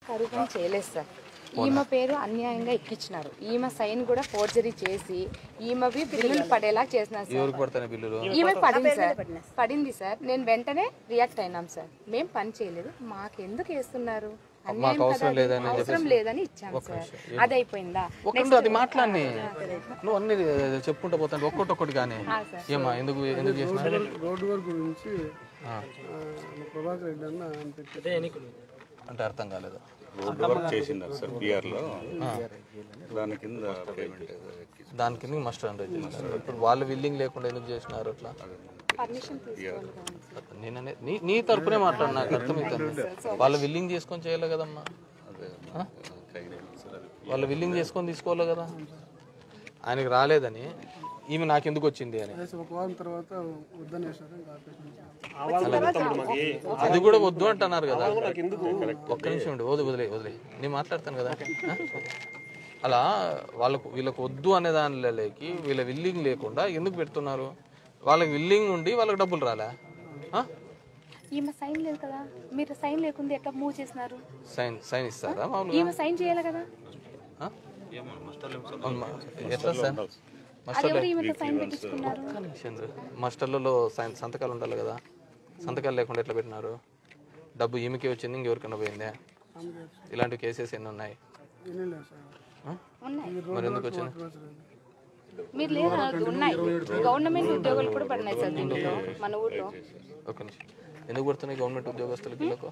కరువు పని చేయలేదు సార్ ఈమె పేరు అన్యాయంగా ఎక్కించినారు ఈమె సైన్ కూడా ఫోర్జరీ చేసి ఈమెవి బిల్లులు పడేలా చేసినారు సార్ ఎవరికి పడతాయి బిల్లులు ఈమె పడింది సార్ పడింది సార్ నేను వెంటనే రియాక్ట్ అయినాం సార్ మేం పని చేయలేదు మాకెందుకు వేస్తున్నారు అన్యాయం అవసరం కదా అది. లేదని అవసరం లేదని ఇచ్చాం సార్ అది అయిపోయిందా ఒక్కటి అది మాట్లాడి నువ్వు అన్ని చెప్పుకుంటూ పోతాను ఒక్కొక్కటి ఒక్కటి కానీ ఏమా ఎందుకు ఎందుకు చేసిన రోడ్డు వర్క్ గురించి ఆ, ప్రభాకర్ రెడ్డి అన్న అని చెప్పి అంటే అర్థం కాలేదు రోడ్డు వర్క్ చేసినారు సార్ పిఆర్లో దాని కింద పేమెంట్ ఏదో ఎక్కించి దాని కింద మస్టర్ అండ్ చేసినారు ఇప్పుడు వాళ్ళు విల్లింగ్ లేకుండా ఎందుకు చేసినారు అట్లా పర్మిషన్ తీసుకోవాలి కదా. నేను అనే- నీ నీ తరపునే మాట్లాడు నాకు అర్థమవుతుంది వాళ్ళు విల్లింగ్ చేసుకొని చేయాలి కదమ్మా అదే ఖైదీ సార్ అది వాళ్ళు విల్లింగ్ చేసుకొని తీసుకోవాలి కదా ఆయనకి రాలేదని ఈమె నాకు ఎందుకు వచ్చింది అని అనేసి ఒక వారం తర్వాత వద్దనేసారు ఇంకా ఆపేసి అది కూడా వద్దు అంటున్నారు కదా ఒక్క నిమిషం ఉండి వదిలే వదిలే వదిలే నేను మాట్లాడతాను కదా ఆ? అలా వాళ్ళకు వీళ్ళకు వద్దు అనే దానిలోకి వీళ్ళ విల్లింగ్ లేకుండా ఎందుకు పెడుతున్నారు వాళ్ళకి విల్లింగ్ ఉండి వాళ్ళకి డబ్బులు రాలే ఆ? ఈమె సైన్ లేదు కదా మీరు సైన్ లేకుండా ఎట్లా మూవ్ చేసినారు సైన్ సైన్ ఇస్తారా మామూలుగా ఈమె సైన్ చేయాలి కదా ఆ? అవును, ఎట్లా సార్ అది ఎవరు ఈమెతో సైన్ పెట్టించుకున్నారు చంద్ర మాస్టర్లలో సైన్ సంతకాలు ఉండాలి కదా సంతకాలు లేకుండా ఎట్లా పెట్టినారు డబ్బు ఈమెకి వచ్చింది ఇంకెవరికైనా పోయిందే ఇలాంటి కేసెస్ ఎన్ని ఉన్నాయి ఏమీ లేదు సార్ ఆ? ఉన్నాయి మరి ఎందుకు వచ్చింది మీరు లేదా ఉన్నాయి గవర్నమెంట్ ఉద్యోగాలు కూడా పడినాయి సార్ దీంట్లో మన ఊర్లో ఒక నిమిషం ఎందుకు పడుతున్నాయి గవర్నమెంట్ ఉద్యోగస్తులకి వీళ్ళకు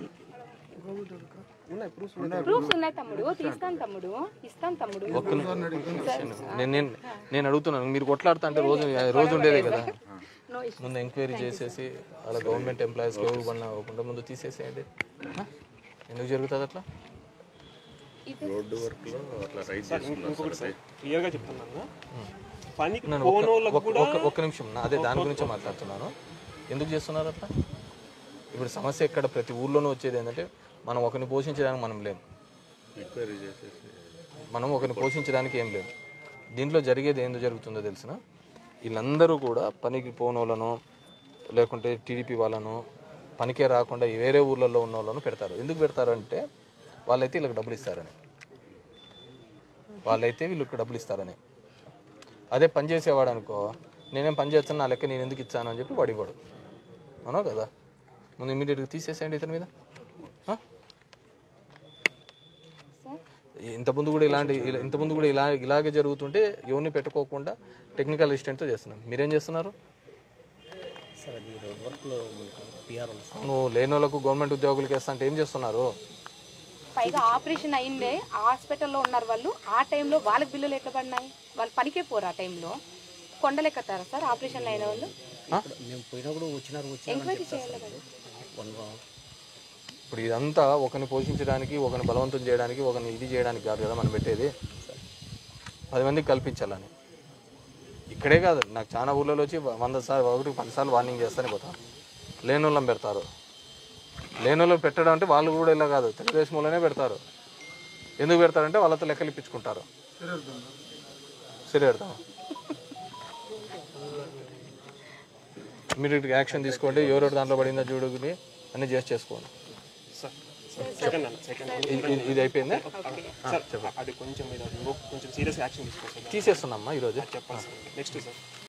ప్రూఫ్స్ ఉన్నాయి తమ్ముడు తీస్తాను తమ్ముడు ఇస్తాను తమ్ముడు ఒక్క నిమిషం. నేను నేను నేను అడుగుతున్నాను మీరు కొట్లాడుతా అంటే రోజు రోజు ఉండేదే కదా నో ముందు ఎంక్వైరీ చేసేసి అలా గవర్నమెంట్ ఎంప్లాయీస్కి ఎవరు పడినా అవ్వకుండా ముందు తీసేసేయండి ఆ? ఎందుకు జరుగుతుంది అట్లా రోడ్డు వర్క్లో అట్లా రైజ్ చేసుకున్నారు సార్ క్లియర్గా చెప్తున్నాను పనికి నేను ఒక్క- ఒక్క- ఒక్క ఒక్క నిమిషం నా అదే దాని గురించి మాట్లాడుతున్నాను ఎందుకు చేస్తున్నారు అట్లా ఇప్పుడు సమస్య ఎక్కడ ప్రతి ఊర్లోనూ వచ్చేది ఏంటంటే మనం ఒకరిని పోషించడానికి మనం లేం ఎంక్వైరీ చేసేసి మనం ఒకరిని పోషించడానికి ఏం లేదు దీంట్లో జరిగేది ఏందో జరుగుతుందో తెలిసిన వీళ్ళందరూ కూడా పనికి పోనోళ్ళను లేకుంటే టీడీపీ వాళ్ళను పనికే రాకుండా ఈ వేరే ఊర్లలో ఉన్న వాళ్ళను పెడతారు ఎందుకు పెడతారంటే వాళ్ళైతే వీళ్ళకి డబ్బులు ఇస్తారని వాళ్ళైతే వీళ్ళకి డబ్బులు ఇస్తారని అదే పని చేసేవాడు అనుకో నేనేం పని చేస్తాను నా లెక్క నేను ఎందుకు ఇచ్చాను అని చెప్పి వాడు ఇవ్వడు అవునా కదా ముందు ఇమీడియట్గా తీసేసేయండి ఇతని మీద ఆ? ఇంతకుముందు కూడా ఇలాంటి ఇలా- ఇంతకుముందు కూడా ఇలా ఇలాగే జరుగుతుంటే ఎవరిని పెట్టుకోకుండా టెక్నికల్ అసిస్టెంట్తో చేస్తున్నాం మీరేం చేస్తున్నారు నువ్వు లేని వాళ్ళకు గవర్నమెంట్ ఉద్యోగులకి వేస్తా అంటే ఏం చేస్తున్నారు పైగా ఆపరేషన్ అయిందే హాస్పిటల్లో ఉన్నారు వాళ్ళు ఆ టైంలో వాళ్ళకి బిల్లులు ఎట్లా పడినాయి వాళ్ళు పనికే పోరు ఆ టైంలో కొండలెక్కతారా సార్ ఆపరేషన్లు అయిన వాళ్ళు మేము పోయినప్పుడు వచ్చినారు ఎంక్వైరీ చేయాలి కదా ఇప్పుడు ఇదంతా ఒకరిని పోషించడానికి ఒకరిని బలవంతం చేయడానికి ఒకరిని ఇది చేయడానికి కాదు కదా మనం పెట్టేది పది మందికి కల్పించాలని ఇక్కడే కాదు నాకు చాలా ఊళ్ళలో వచ్చి వంద సార్లు ఒకటి పది సార్లు వార్నింగ్ చేస్తానే పోతాను లేని వాళ్ళని పెడతారు లేని వాళ్ళని పెట్టడం అంటే వాళ్ళు కూడా ఇలా కాదు తెలుగుదేశంలోనే పెడతారు ఎందుకు పెడతారంటే వాళ్ళతో లెక్కలు ఇప్పించుకుంటారు సరే పెడతాం మీరు యాక్షన్ తీసుకోండి ఎవరెవరు దాంట్లో పడిందో చూడుకుని అన్ని చేసి చేసుకోండి సెకండ్ అన్న సెకండ్ ఇది- ఇది- ఇది అయిపోయిందా సార్ అది కొంచెం ఇది అది ఇంకో కొంచెం సీరియస్ యాక్షన్ తీసుకోవాలి సార్ తీసేస్తున్నామ్మా ఈరోజు చెప్పాలి సార్ నెక్స్ట్ సార్